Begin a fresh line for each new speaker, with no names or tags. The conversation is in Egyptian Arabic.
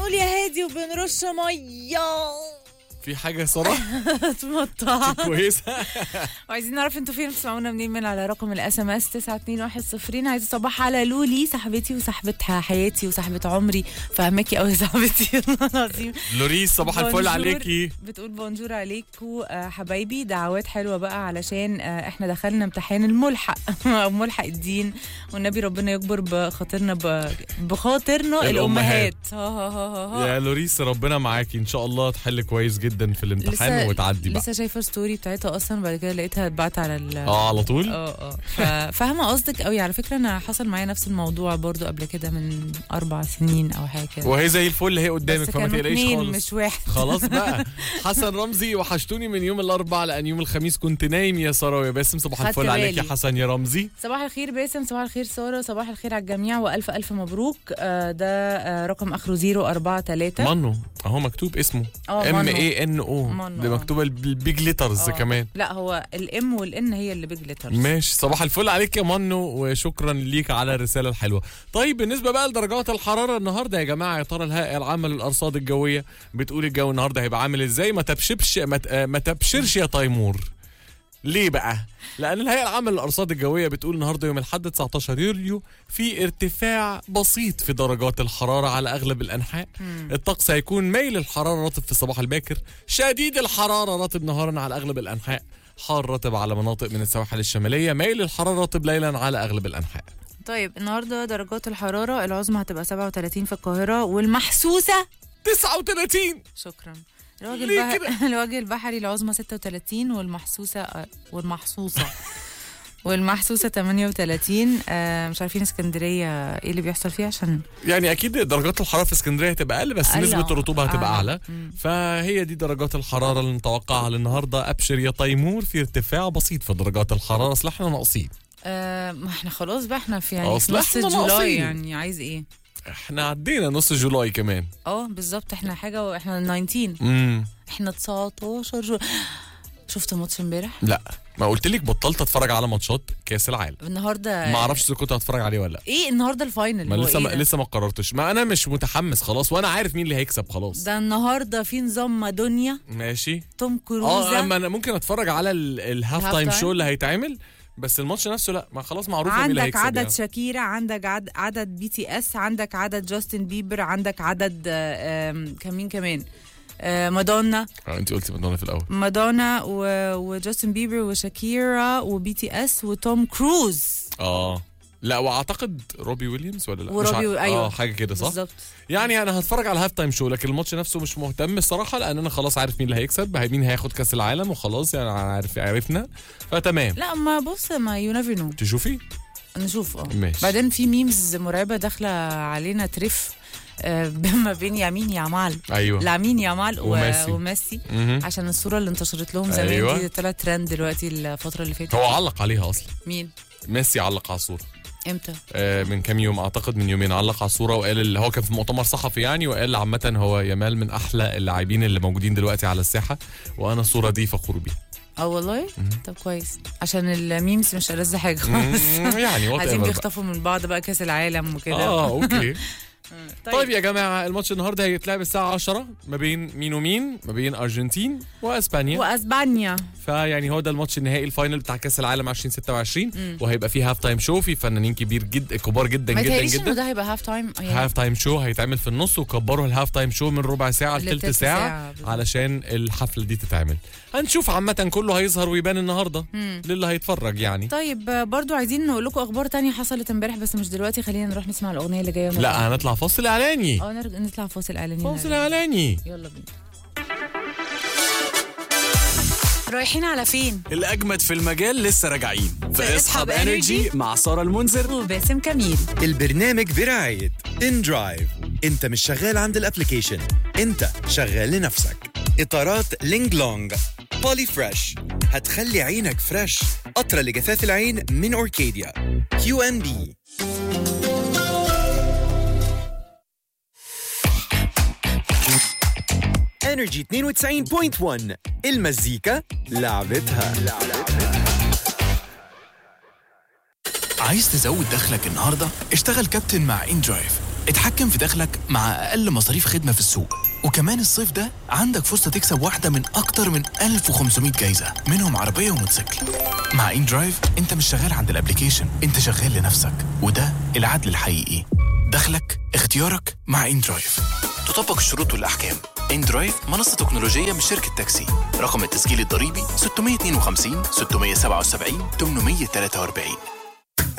بنقول يا هادي وبنرش ميه
في حاجه صراحه
تمطع
كويسه
وعايزين نعرف انتوا فين بتسمعونا منين من على رقم الاس ام اس 92110 عايزه صباح على لولي صاحبتي وصاحبتها حياتي وصاحبه عمري فهماكي قوي يا صاحبتي والله العظيم
لوريس صباح الفل
بونجور.
عليكي
بتقول بونجور عليكم آه، حبايبي دعوات حلوه بقى علشان آه، احنا دخلنا امتحان الملحق او ملحق الدين والنبي ربنا يكبر بخاطرنا ب- بخاطرنا
الأمهات.
الامهات ها ها ها ها
يا لوريس ربنا معاكي ان شاء الله تحل كويس جدا في الامتحان
لسه-
وتعدي بقى
لسه شايفه ستوري بتاعتها اصلا بعد كده لقيتها اتبعت على ال
اه على طول
اه اه ف- فاهمه قصدك قوي على فكره انا حصل معايا نفس الموضوع برضو قبل كده من اربع سنين او حاجه كده
وهي زي الفل هي قدامك
بس
فما
كانوا
تقلقيش
اتنين
خالص
مش واحد
خلاص بقى حسن رمزي وحشتوني من يوم الاربعاء لان يوم الخميس كنت نايم يا ساره ويا باسم صباح
خدت
الفل عليك يا
بالي.
حسن يا رمزي
صباح الخير باسم صباح الخير ساره صباح الخير على الجميع والف الف مبروك آه ده آه رقم اخره 043
مانو اهو مكتوب اسمه
اه
ام
مانو.
اي ان او
مانو،
دي
اه.
مكتوبه بالبيج ليترز
آه.
كمان
لا هو الام والان هي اللي بيج ليترز
ماشي صباح الفل عليك يا منو وشكرا ليك على الرساله الحلوه طيب بالنسبه بقى لدرجات الحراره النهارده يا جماعه يا ترى الهيئه العامه للارصاد الجويه بتقول الجو النهارده هيبقى عامل ازاي ما تبشبش ما, ت- آه، ما تبشرش يا تيمور ليه بقى؟ لأن الهيئة العامة للأرصاد الجوية بتقول النهارده يوم الأحد 19 يوليو في ارتفاع بسيط في درجات الحرارة على أغلب الأنحاء. الطقس هيكون ميل الحرارة رطب في الصباح الباكر، شديد الحرارة رطب نهارا على أغلب الأنحاء، حار رطب على مناطق من السواحل الشمالية، ميل الحرارة رطب ليلا على أغلب الأنحاء.
طيب النهارده درجات الحراره العظمى هتبقى 37 في القاهره والمحسوسه
39
شكرا الوجه
ليه
البحري
كده؟
الوجه البحري العظمى 36 والمحسوسه آه، والمحسوسه والمحسوسه 38 آه مش عارفين اسكندريه ايه اللي بيحصل فيها عشان
يعني أكيد درجات الحرارة في اسكندرية هتبقى أقل بس
أقل،
نسبة
آه.
الرطوبة هتبقى
آه.
أعلى.
مم.
فهي دي درجات الحرارة اللي نتوقعها للنهاردة أبشر يا تيمور في ارتفاع بسيط في درجات الحرارة أصل احنا ناقصين
آه ما احنا خلاص بقى احنا في يعني
أصل
في نص
إحنا
جولاي
ناقصين.
يعني عايز ايه
احنا عدينا نص جولاي كمان
اه بالظبط احنا حاجه واحنا 19
امم
احنا 19 جو... شفت ماتش امبارح
لا ما قلت لك بطلت اتفرج على ماتشات كاس العالم
النهارده
ما اعرفش اذا كنت هتفرج عليه ولا لا
ايه النهارده الفاينل
ما
هو
لسه
إيه
ما
ده؟
لسه ما قررتش ما انا مش متحمس خلاص وانا عارف مين اللي هيكسب خلاص
ده النهارده في نظام مادونيا
ماشي
توم
اه
كروزا
اما انا ممكن اتفرج على ال- الهاف
الهاف
تايم
تايم.
شو اللي هيتعمل بس الماتش نفسه لا ما خلاص معروف مين اللي
عندك
هيكسب
عدد
يعني.
شاكيرا عندك عد... عدد بي تي اس عندك عدد جاستن بيبر عندك عدد آه، آم، كان مين كمان آه، مادونا
اه انت قلتي مادونا في الاول
مادونا و... وجاستن بيبر وشاكيرا وبي تي اس وتوم كروز
اه لا واعتقد روبي ويليامز ولا لا مش
وروبي
عارف.
و- أيوة.
اه حاجه كده صح
بالظبط
يعني انا هتفرج على الهاف تايم شو لكن الماتش نفسه مش مهتم الصراحه لان انا خلاص عارف مين اللي هيكسب مين هياخد كاس العالم وخلاص يعني عارف عرفنا فتمام
لا ما بص ما يو نيفر نو
تشوفي
نشوف اه
ماشي.
بعدين في ميمز مرعبه داخله علينا ترف آه، بما بين يمين يامال
ايوه
لامين يامال و-
وميسي.
وميسي
مهم.
عشان الصوره اللي انتشرت لهم زمان
أيوة.
دي طلعت ترند دلوقتي الفتره اللي فاتت
هو علق عليها اصلا
مين
ميسي علق على الصوره
امتى
آه، من كام يوم اعتقد من يومين علق على الصوره وقال اللي هو كان في مؤتمر صحفي يعني وقال عامه هو يامال من احلى اللاعبين اللي موجودين دلوقتي على الساحه وانا الصوره دي فخور بيها
اه والله طب كويس عشان الميمز مش ألذ حاجه خالص
مم، يعني وات
عايزين
ايفر
بيخطفوا من بعض بقى كاس العالم وكده
اه اوكي
طيب,
طيب يا جماعه الماتش النهارده هيتلعب الساعه 10 ما بين مين ومين ما بين ارجنتين واسبانيا
واسبانيا
فيعني هو ده الماتش النهائي الفاينل بتاع كاس العالم 2026 وهيبقى فيه هاف تايم شو في فنانين كبير جدا كبار جدا
ما
جدا
يتهيأليش انه
جدا
ده هيبقى هاف تايم يعني
هاف تايم شو هيتعمل في النص وكبروا الهاف تايم شو من ربع ساعه لثلث
لتلت
ساعه,
ساعة بالظبط.
علشان الحفله دي تتعمل هنشوف عامه كله هيظهر ويبان النهارده
مم.
للي هيتفرج يعني
طيب آه، برضو عايزين نقول لكم اخبار تانية حصلت امبارح بس مش دلوقتي خلينا نروح نسمع الاغنيه اللي جايه
لا هنطلع فاصل اعلاني
اه نرجع نطلع فاصل اعلاني
فاصل
نرجع.
اعلاني
يلا بينا رايحين على فين؟
الأجمد في المجال لسه راجعين
في اسحب إنرجي
مع سارة المنذر
وباسم كميل
البرنامج برعاية ان درايف انت مش شغال عند الابليكيشن انت شغال لنفسك اطارات لينج لونج بولي فريش هتخلي عينك فريش قطرة لجفاف العين من اوركيديا كيو ان بي انرجي 92.1 المزيكا لعبتها
عايز تزود دخلك النهاردة؟ اشتغل كابتن مع إن درايف
اتحكم في دخلك مع أقل مصاريف خدمة في السوق وكمان الصيف ده عندك فرصة تكسب واحدة من أكتر من 1500 جايزة منهم عربية وموتوسيكل مع إن درايف أنت مش شغال عند الابليكيشن أنت شغال لنفسك وده العدل الحقيقي دخلك اختيارك مع إن درايف تطبق الشروط والأحكام إن درايف منصة تكنولوجية من شركة تاكسي رقم التسجيل الضريبي 652 677 843